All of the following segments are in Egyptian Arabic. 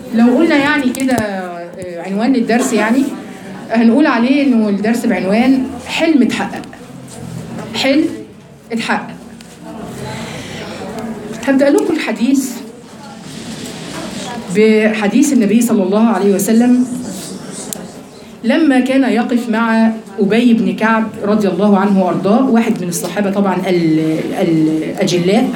لو قلنا يعني كده آه، عنوان للدرس يعني هنقول عليه انه الدرس بعنوان حلم اتحقق حلم اتحقق هبدأ لكم الحديث بحديث النبي صلى الله عليه وسلم لما كان يقف مع أبي بن كعب رضي الله عنه وأرضاه واحد من الصحابة طبعا ال- الأجلاء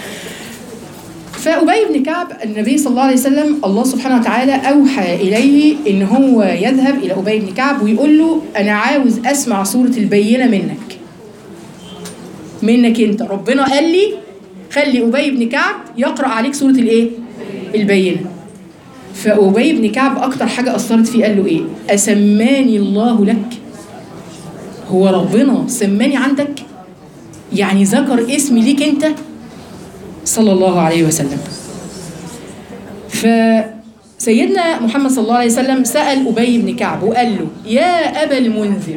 فأبي بن كعب النبي صلى الله عليه وسلم الله سبحانه وتعالى أوحى إليه إن هو يذهب إلى أبي بن كعب ويقول له أنا عاوز أسمع سورة البينة منك منك أنت ربنا قال لي خلي أبي بن كعب يقرأ عليك سورة الإيه؟ البينة فأبي بن كعب أكتر حاجة أثرت فيه قال له إيه؟ أسماني الله لك هو ربنا سماني عندك يعني ذكر اسمي ليك أنت صلى الله عليه وسلم فسيدنا محمد صلى الله عليه وسلم سأل أبي بن كعب وقال له يا أبا المنذر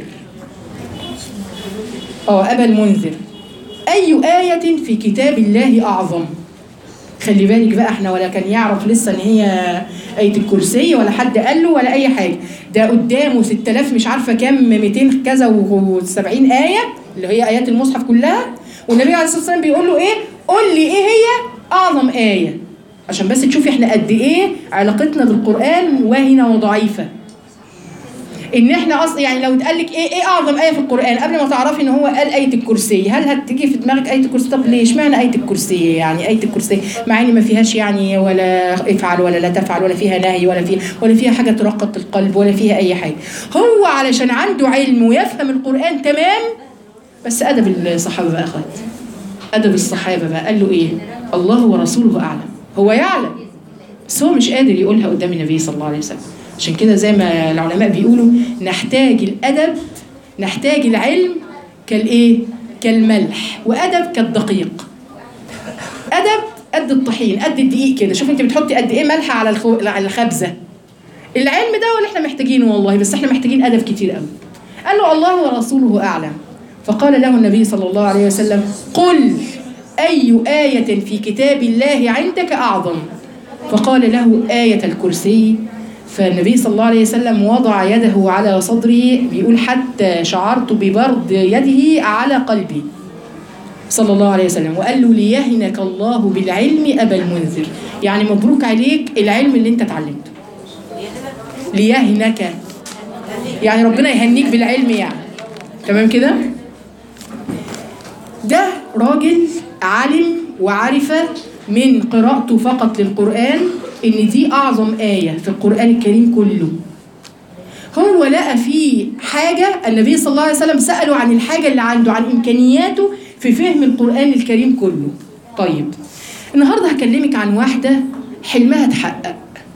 اه أبا المنذر أي آية في كتاب الله أعظم خلي بالك بقى احنا ولا كان يعرف لسه ان هي آية الكرسي ولا حد قال له ولا أي حاجة ده قدامه 6000 مش عارفة كام 200 كذا و70 آية اللي هي آيات المصحف كلها والنبي عليه الصلاة والسلام بيقول له إيه؟ قول لي إيه هي أعظم آية عشان بس تشوفي احنا قد إيه علاقتنا بالقرآن واهنة وضعيفة ان احنا اصلا يعني لو اتقال لك ايه ايه اعظم ايه في القران قبل ما تعرفي ان هو قال ايه الكرسي هل هتيجي في دماغك ايه الكرسي طب ليه اشمعنى ايه الكرسي يعني ايه الكرسي مع ان ما فيهاش يعني ولا افعل ولا لا تفعل ولا فيها نهي ولا فيها ولا فيها حاجه ترقق القلب ولا فيها اي حاجه هو علشان عنده علم ويفهم القران تمام بس ادب الصحابه بقى اخوات ادب الصحابه بقى قال له ايه الله ورسوله اعلم هو يعلم بس هو مش قادر يقولها قدام النبي صلى الله عليه وسلم عشان كده زي ما العلماء بيقولوا نحتاج الادب نحتاج العلم كالايه كالملح وادب كالدقيق ادب قد الطحين قد الدقيق كده شوف انت بتحطي قد ايه ملح على الخو... على الخبزه العلم ده ولا احنا محتاجينه والله بس احنا محتاجين ادب كتير قوي قال له الله ورسوله اعلم فقال له النبي صلى الله عليه وسلم قل اي ايه في كتاب الله عندك اعظم فقال له ايه الكرسي فالنبي صلى الله عليه وسلم وضع يده على صدره بيقول حتى شعرت ببرد يده على قلبي صلى الله عليه وسلم وقال له ليهنك الله بالعلم أبا المنذر يعني مبروك عليك العلم اللي انت اتعلمته ليهنك يعني ربنا يهنيك بالعلم يعني تمام كده ده راجل علم وعرف من قراءته فقط للقرآن إن دي أعظم آية في القرآن الكريم كله هو لقى فيه حاجة النبي صلى الله عليه وسلم سأله عن الحاجة اللي عنده عن إمكانياته في فهم القرآن الكريم كله طيب النهاردة هكلمك عن واحدة حلمها اتحقق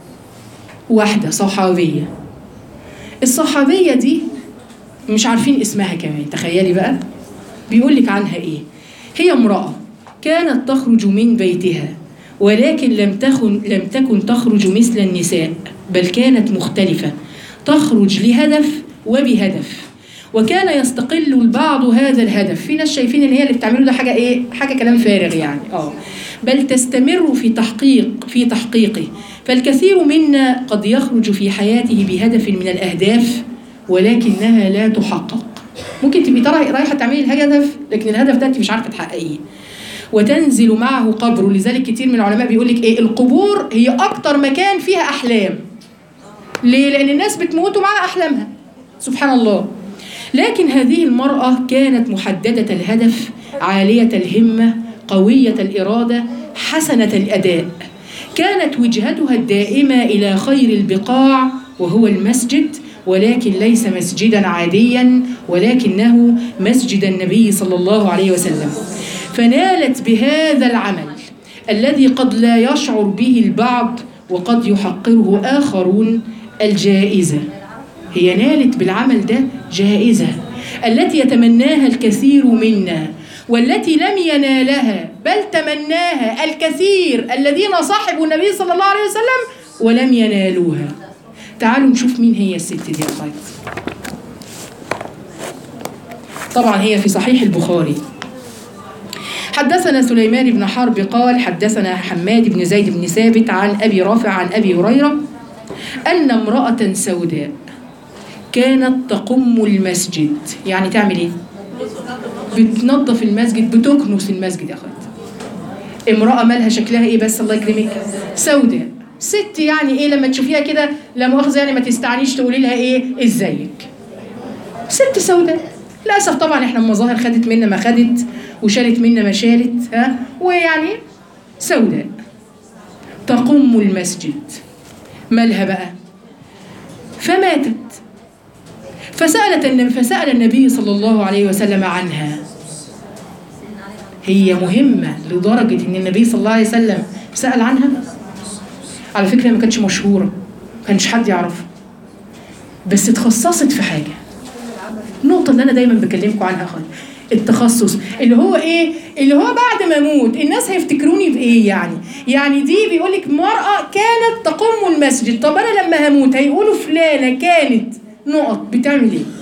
واحدة صحابية الصحابية دي مش عارفين اسمها كمان تخيلي بقى بيقول لك عنها ايه هي امرأة كانت تخرج من بيتها ولكن لم تكن لم تكن تخرج مثل النساء بل كانت مختلفة تخرج لهدف وبهدف وكان يستقل البعض هذا الهدف في ناس شايفين ان هي اللي بتعمله ده حاجه ايه حاجه كلام فارغ يعني اه بل تستمر في تحقيق في تحقيقه فالكثير منا قد يخرج في حياته بهدف من الاهداف ولكنها لا تحقق ممكن تبقي ترى رايحه تعملي الهدف لكن الهدف ده انت مش عارفه تحققيه وتنزل معه قبره لذلك كتير من العلماء بيقول لك ايه القبور هي اكتر مكان فيها احلام ليه لان الناس بتموت ومعها احلامها سبحان الله لكن هذه المراه كانت محدده الهدف عاليه الهمه قويه الاراده حسنه الاداء كانت وجهتها الدائمه الى خير البقاع وهو المسجد ولكن ليس مسجدا عاديا ولكنه مسجد النبي صلى الله عليه وسلم فنالت بهذا العمل الذي قد لا يشعر به البعض وقد يحقره آخرون الجائزة هي نالت بالعمل ده جائزة التي يتمناها الكثير منا والتي لم ينالها بل تمناها الكثير الذين صاحبوا النبي صلى الله عليه وسلم ولم ينالوها تعالوا نشوف مين هي الست دي يا خالد طبعا هي في صحيح البخاري حدثنا سليمان بن حرب قال حدثنا حماد بن زيد بن ثابت عن أبي رافع عن أبي هريرة أن امرأة سوداء كانت تقم المسجد يعني تعمل إيه؟ بتنظف المسجد بتكنس المسجد يا أخوات امرأة مالها شكلها إيه بس الله يكرمك سوداء ست يعني إيه لما تشوفيها كده لا مؤاخذة يعني ما تستعنيش تقولي لها إيه إزيك ست سوداء للأسف طبعا إحنا المظاهر خدت منا ما خدت وشالت منا ما شالت ها ويعني سوداء تقم المسجد مالها بقى فماتت فسألت النبي فسأل النبي صلى الله عليه وسلم عنها هي مهمة لدرجة إن النبي صلى الله عليه وسلم سأل عنها على فكرة ما كانتش مشهورة ما كانش حد يعرفها بس اتخصصت في حاجة النقطة اللي أنا دايما بكلمكم عنها خالص التخصص اللي هو ايه اللي هو بعد ما اموت الناس هيفتكروني بايه يعني يعني دي بيقول لك مرأة كانت تقوم المسجد طب انا لما هموت هيقولوا فلانة كانت نقط بتعمل ايه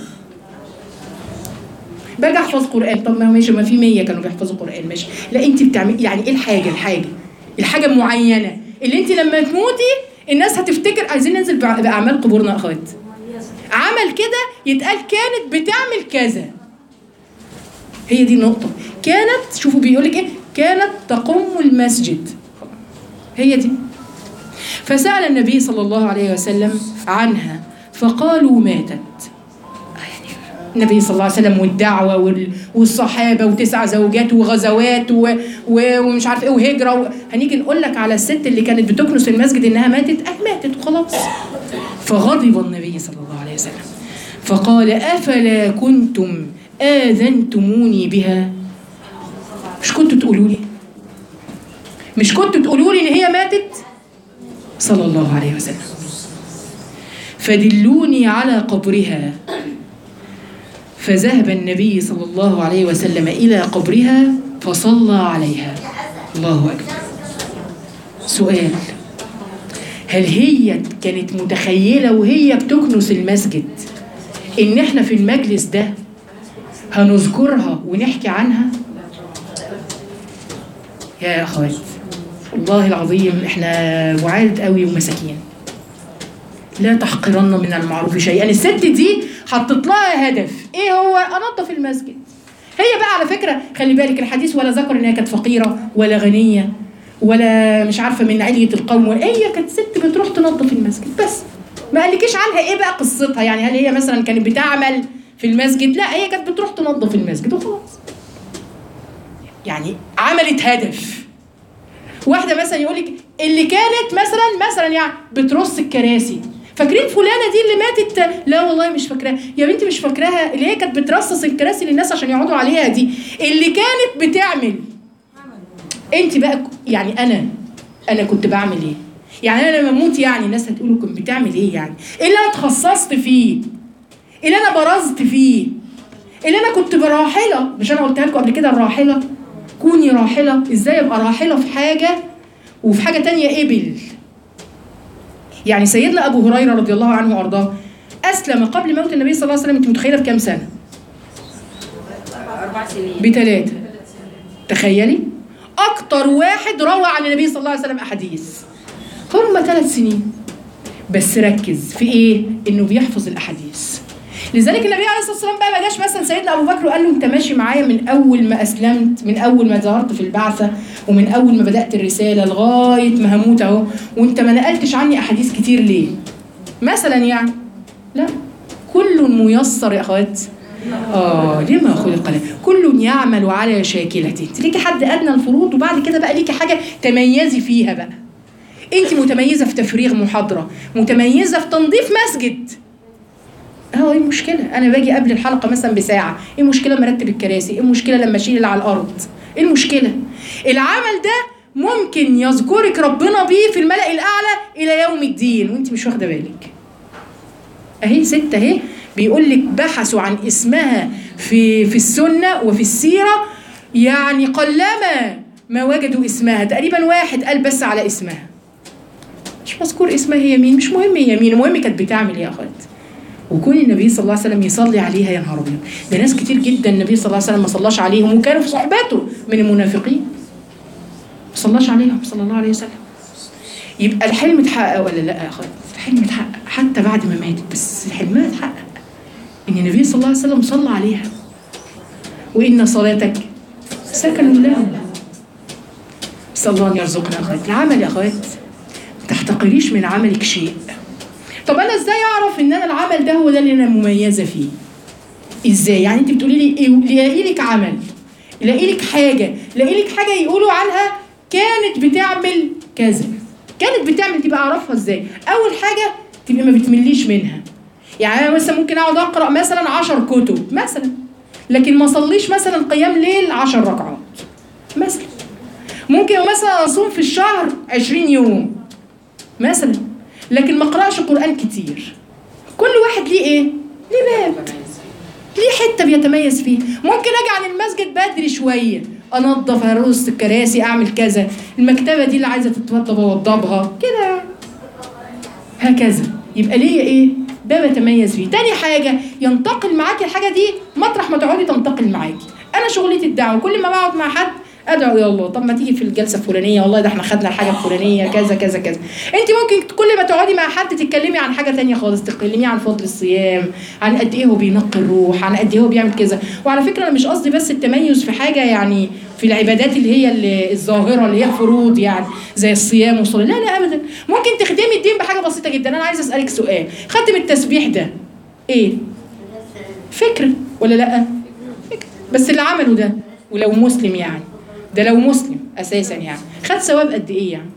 باجي احفظ قران طب ما هو ماشي ما في 100 كانوا بيحفظوا قران ماشي لا انت بتعمل يعني ايه الحاجه الحاجه الحاجه المعينه اللي انت لما تموتي الناس هتفتكر عايزين ننزل بأع- باعمال قبورنا اخوات عمل كده يتقال كانت بتعمل كذا هي دي النقطه كانت شوفوا بيقول لك ايه كانت تقوم المسجد هي دي فسأل النبي صلى الله عليه وسلم عنها فقالوا ماتت النبي صلى الله عليه وسلم والدعوة وال- والصحابة وتسع زوجات وغزوات و... و... ومش عارف ايه وهجرة و... هنيجي نقول لك على الست اللي كانت بتكنس المسجد انها ماتت اه ماتت وخلاص فغضب النبي صلى الله عليه وسلم فقال أفلا كنتم آذنتموني بها مش كنتوا تقولوا لي مش كنتوا تقولوا لي ان هي ماتت صلى الله عليه وسلم فدلوني على قبرها فذهب النبي صلى الله عليه وسلم إلى قبرها فصلى عليها الله أكبر سؤال هل هي كانت متخيلة وهي بتكنس المسجد إن إحنا في المجلس ده هنذكرها ونحكي عنها يا أخوات والله العظيم إحنا وعاد قوي ومساكين لا تحقرن من المعروف شيئا الست دي حطت لها هدف ايه هو انظف المسجد هي بقى على فكره خلي بالك الحديث ولا ذكر انها كانت فقيره ولا غنيه ولا مش عارفه من عليه القوم ولا هي كانت ست بتروح تنظف المسجد بس ما قالكيش عنها ايه بقى قصتها يعني هل هي مثلا كانت بتعمل في المسجد لا هي كانت بتروح تنظف المسجد وخلاص يعني عملت هدف واحده مثلا يقول لك اللي كانت مثلا مثلا يعني بترص الكراسي فاكرين فلانه دي اللي ماتت لا والله مش فاكراها يا بنتي مش فاكراها اللي هي كانت بترصص الكراسي للناس عشان يقعدوا عليها دي اللي كانت بتعمل انت بقى ك- يعني انا انا كنت بعمل ايه يعني انا لما اموت يعني الناس هتقولوا كنت بتعمل ايه يعني ايه اللي انا اتخصصت فيه اللي انا برزت فيه اللي انا كنت براحله مش انا قلتها لكم قبل كده الراحله كوني راحله ازاي ابقى راحله في حاجه وفي حاجه تانية ابل يعني سيدنا ابو هريره رضي الله عنه وارضاه اسلم قبل موت النبي صلى الله عليه وسلم انت متخيله بكام سنه أربع سنين بثلاثه تخيلي اكتر واحد روى عن النبي صلى الله عليه وسلم احاديث هم ثلاث سنين بس ركز في ايه انه بيحفظ الاحاديث لذلك النبي عليه الصلاه والسلام بقى ما جاش مثلا سيدنا ابو بكر وقال له انت ماشي معايا من اول ما اسلمت من اول ما ظهرت في البعثه ومن اول ما بدات الرساله لغايه ما هموت اهو وانت ما نقلتش عني احاديث كتير ليه مثلا يعني لا كل ميسر يا اخوات اه لما خلق له كل يعمل على شاكلته انت ليكي حد ادنى الفروض وبعد كده بقى ليكي حاجه تميزي فيها بقى انت متميزه في تفريغ محاضره متميزه في تنظيف مسجد اه ايه المشكله انا باجي قبل الحلقه مثلا بساعه ايه المشكله لما ارتب الكراسي ايه المشكله لما اشيل اللي على الارض ايه المشكله العمل ده ممكن يذكرك ربنا بيه في الملأ الاعلى الى يوم الدين وانت مش واخده بالك اهي ست اهي بيقول لك بحثوا عن اسمها في في السنه وفي السيره يعني قلما ما وجدوا اسمها تقريبا واحد قال بس على اسمها مش مذكور اسمها هي مين مش مهم هي مين المهم كانت بتعمل ايه يا اخوات وكون النبي صلى الله عليه وسلم يصلي عليها يا نهار ابيض ده ناس كتير جدا النبي صلى الله عليه وسلم ما صلاش عليهم وكانوا في صحبته من المنافقين ما صلاش عليهم صلى الله عليه وسلم يبقى الحلم اتحقق ولا لا يا اخوات الحلم اتحقق حتى بعد ما ماتت بس حلمها اتحقق ان النبي صلى الله عليه وسلم صلى عليها وان صلاتك سكن لهم صلى الله أن يرزقنا يا اخوات العمل يا اخوات ما تحتقريش من عملك شيء طب انا ازاي اعرف ان انا العمل ده هو ده اللي انا مميزه فيه ازاي يعني انت بتقولي لي ايه لاقي لك عمل لاقي لك حاجه لاقي لك حاجه يقولوا عنها كانت بتعمل كذا كانت بتعمل تبقى اعرفها ازاي اول حاجه تبقى ما بتمليش منها يعني انا مثلا ممكن اقعد اقرا مثلا عشر كتب مثلا لكن ما اصليش مثلا قيام ليل عشر ركعات مثلا ممكن مثلا اصوم في الشهر عشرين يوم مثلا لكن ما اقراش قران كتير كل واحد ليه ايه ليه باب ليه حته بيتميز فيها ممكن اجي عن المسجد بدري شويه انظف ارص الكراسي اعمل كذا المكتبه دي اللي عايزه تتوضب اوضبها كده يعني. هكذا يبقى ليا ايه ده بتميز فيه تاني حاجه ينتقل معاكي الحاجه دي مطرح ما تقعدي تنتقل معاكي انا شغلتي الدعوه كل ما بقعد مع حد ادعو يا الله طب ما تيجي في الجلسه الفلانيه والله ده احنا خدنا الحاجه الفلانيه كذا كذا كذا انت ممكن كل ما تقعدي مع حد تتكلمي عن حاجه تانية خالص تتكلمي عن فضل الصيام عن قد ايه هو بينقي الروح عن قد ايه هو بيعمل كذا وعلى فكره انا مش قصدي بس التميز في حاجه يعني في العبادات اللي هي اللي الظاهره اللي هي الفروض يعني زي الصيام والصلاه لا لا ابدا ممكن تخدمي الدين بحاجه بسيطه جدا انا عايزه اسالك سؤال خدم التسبيح ده ايه فكره ولا لا فكرة. بس اللي عمله ده ولو مسلم يعني ده لو مسلم اساسا يعني خد ثواب قد ايه يعني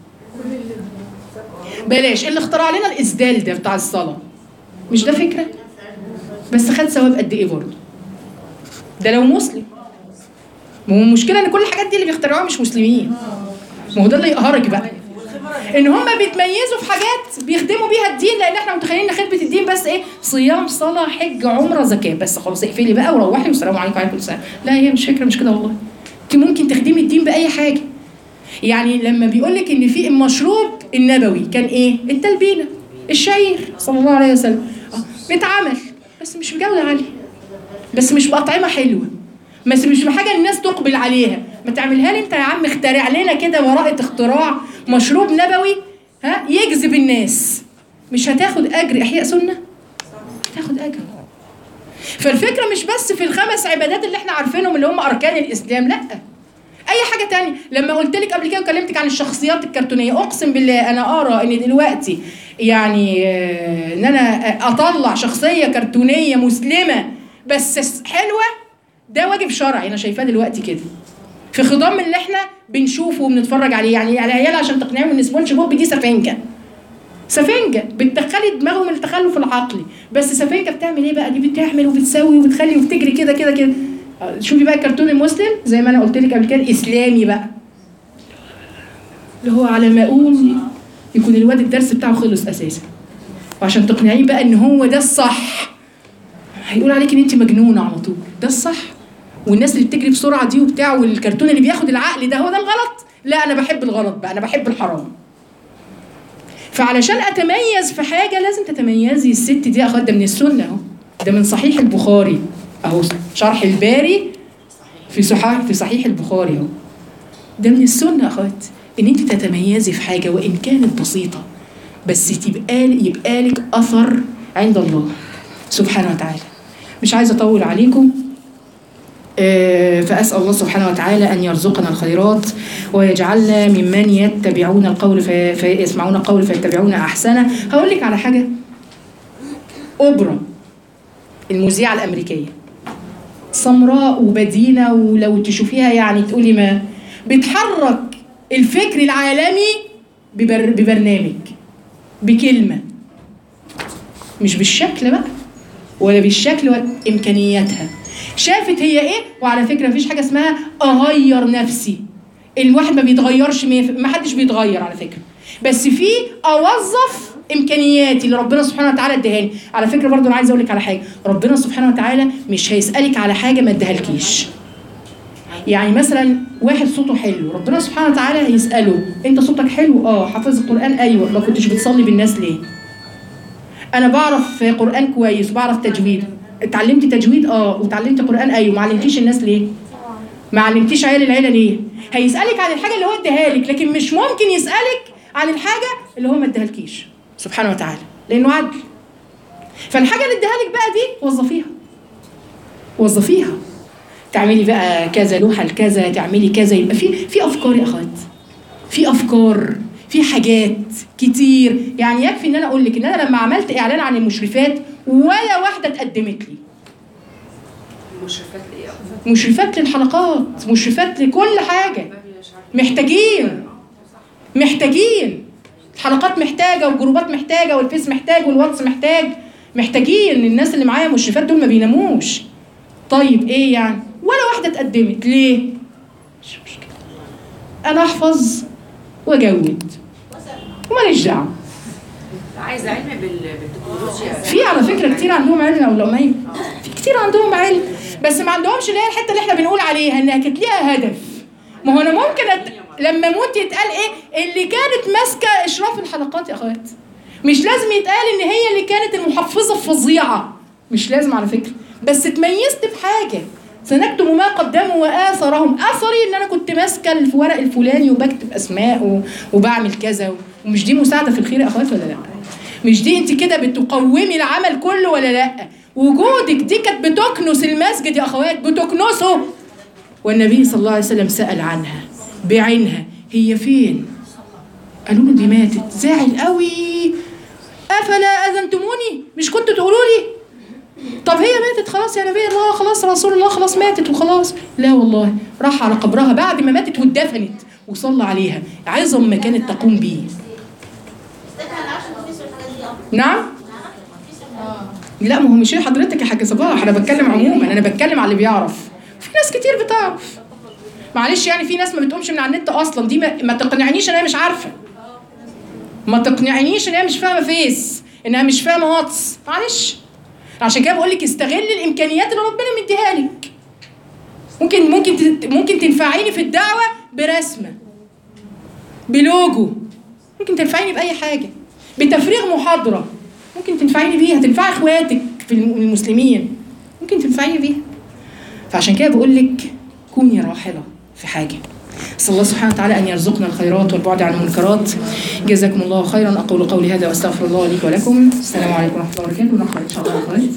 بلاش اللي اخترع لنا الاسدال ده بتاع الصلاه مش ده فكره بس خد ثواب قد ايه برضه ده لو مسلم ما هو المشكله ان كل الحاجات دي اللي بيخترعوها مش مسلمين ما هو ده اللي يقهرك بقى ان هم بيتميزوا في حاجات بيخدموا بيها الدين لان احنا متخيلين ان خدمه الدين بس ايه صيام صلاه حج عمره زكاه بس خلاص اقفلي بقى وروحي والسلام عليكم وعليكم السلام لا هي مش فكره مش كده والله انت ممكن تخدمي الدين باي حاجه يعني لما بيقول لك ان في المشروب النبوي كان ايه التلبينه الشعير صلى الله عليه وسلم اه بيتعمل بس مش بجوده عاليه بس مش باطعمه حلوه بس مش بحاجه الناس تقبل عليها ما تعملها لي انت يا عم اخترع لنا كده براءة اختراع مشروب نبوي ها يجذب الناس مش هتاخد اجر احياء سنه هتاخد اجر فالفكره مش بس في الخمس عبادات اللي احنا عارفينهم اللي هم اركان الاسلام لا اي حاجه تانية لما قلت لك قبل كده وكلمتك عن الشخصيات الكرتونيه اقسم بالله انا ارى ان دلوقتي يعني آه، ان انا اطلع شخصيه كرتونيه مسلمه بس حلوه ده واجب شرعي انا شايفاه دلوقتي كده في خضم اللي احنا بنشوفه وبنتفرج عليه يعني العيال عشان تقنعهم ان سبونج بوب دي سفنجه سفنجه بتدخلي دماغهم التخلف العقلي بس سفنجه بتعمل ايه بقى دي بتعمل وبتسوي وبتخلي وبتجري كده كده كده آه، شوفي بقى الكرتون المسلم زي ما انا قلت لك قبل كده اسلامي بقى اللي هو على ما اقول يكون الواد الدرس بتاعه خلص اساسا وعشان تقنعيه بقى ان هو ده الصح هيقول عليك ان انت مجنونه على طول ده الصح والناس اللي بتجري بسرعه دي وبتاع والكرتون اللي بياخد العقل ده هو ده الغلط لا انا بحب الغلط بقى انا بحب الحرام فعلشان اتميز في حاجه لازم تتميزي الست دي يا اخوات ده من السنه اهو ده من صحيح البخاري اهو شرح الباري في صحيح في صحيح البخاري اهو ده من السنه يا اخوات ان انت تتميزي في حاجه وان كانت بسيطه بس تبقى يبقى لك اثر عند الله سبحانه وتعالى مش عايزه اطول عليكم آه، فأسأل الله سبحانه وتعالى أن يرزقنا الخيرات ويجعلنا ممن يتبعون القول في فيسمعون القول فيتبعون أحسنه هقول لك على حاجة أوبرا المذيعة الأمريكية سمراء وبدينة ولو تشوفيها يعني تقولي ما بتحرك الفكر العالمي ببر ببرنامج بكلمة مش بالشكل بقى ولا بالشكل ولا إمكانياتها شافت هي ايه وعلى فكره مفيش حاجه اسمها اغير نفسي الواحد ما بيتغيرش ما حدش بيتغير على فكره بس في اوظف امكانياتي اللي ربنا سبحانه وتعالى اديهاني على فكره برضو انا عايزه اقول لك على حاجه ربنا سبحانه وتعالى مش هيسالك على حاجه ما اديهالكيش يعني مثلا واحد صوته حلو ربنا سبحانه وتعالى هيساله انت صوتك حلو اه حافظ القران ايوه ما كنتش بتصلي بالناس ليه انا بعرف قران كويس وبعرف تجويد اتعلمت تجويد اه وتعلمت قران ايوه ما علمتيش الناس ليه ما علمتيش عيال العيله ليه هيسالك عن الحاجه اللي هو اداها لك لكن مش ممكن يسالك عن الحاجه اللي هو ما اداهالكيش سبحانه وتعالى لانه عدل فالحاجه اللي اداها لك بقى دي وظفيها وظفيها تعملي بقى كذا لوحه لكذا تعملي كذا يبقى في في افكار يا اخوات في افكار في حاجات كتير يعني يكفي ان انا اقول لك ان انا لما عملت اعلان عن المشرفات ولا واحده اتقدمت لي المشرفات لايه مشرفات للحلقات مشرفات لكل حاجه محتاجين محتاجين الحلقات محتاجه والجروبات محتاجه والفيس محتاج والواتس محتاج محتاجين الناس اللي معايا مشرفات دول ما بيناموش طيب ايه يعني ولا واحده اتقدمت ليه مش مشكله انا احفظ واجود وماليش دعوه عايزه علم بال- بالتكنولوجيا في على فكره كتير عندهم علم او لأمية في كتير عندهم علم بس ما عندهمش اللي هي الحته اللي احنا بنقول عليها انها كانت ليها هدف ما هو انا ممكن أت... لما اموت يتقال ايه اللي كانت ماسكه اشراف الحلقات يا اخوات مش لازم يتقال ان هي اللي كانت المحفظه الفظيعه مش لازم على فكره بس اتميزت بحاجه سنكتب ما قدموا واثرهم اثري ان انا كنت ماسكه الورق الفلاني وبكتب اسماء و... وبعمل كذا ومش دي مساعده في الخير يا اخوات ولا لا مش دي انت كده بتقومي العمل كله ولا لا وجودك دي كانت بتكنس المسجد يا اخوات بتكنسه والنبي صلى الله عليه وسلم سأل عنها بعينها هي فين قالوا له دي ماتت زعل قوي افلا اذنتموني مش كنتوا تقولوا لي طب هي ماتت خلاص يا نبي الله خلاص رسول الله خلاص ماتت وخلاص لا والله راح على قبرها بعد ما ماتت واتدفنت وصلى عليها عظم ما كانت تقوم بيه نعم لا ما هو مش هي حضرتك يا حاج صباح انا بتكلم عموما انا بتكلم على اللي بيعرف في ناس كتير بتعرف معلش يعني في ناس ما بتقومش من على النت اصلا دي ما, ما تقنعنيش ان هي مش عارفه ما تقنعنيش ان هي مش فاهمه فيس انها مش فاهمه واتس معلش عشان كده بقول لك استغل الامكانيات اللي ربنا مديها لك ممكن ممكن تت- ممكن تنفعيني في الدعوه برسمه بلوجو ممكن تنفعيني باي حاجه بتفريغ محاضره ممكن تنفعيني بيها تنفعي اخواتك في الم- المسلمين ممكن تنفعيني بيها فعشان كده بقول لك كوني راحله في حاجه صلى الله سبحانه وتعالى ان يرزقنا الخيرات والبعد عن المنكرات جزاكم الله خيرا اقول قولي هذا واستغفر الله لي ولكم السلام عليكم ورحمه الله وبركاته ونقرا ان شاء الله يا اخوات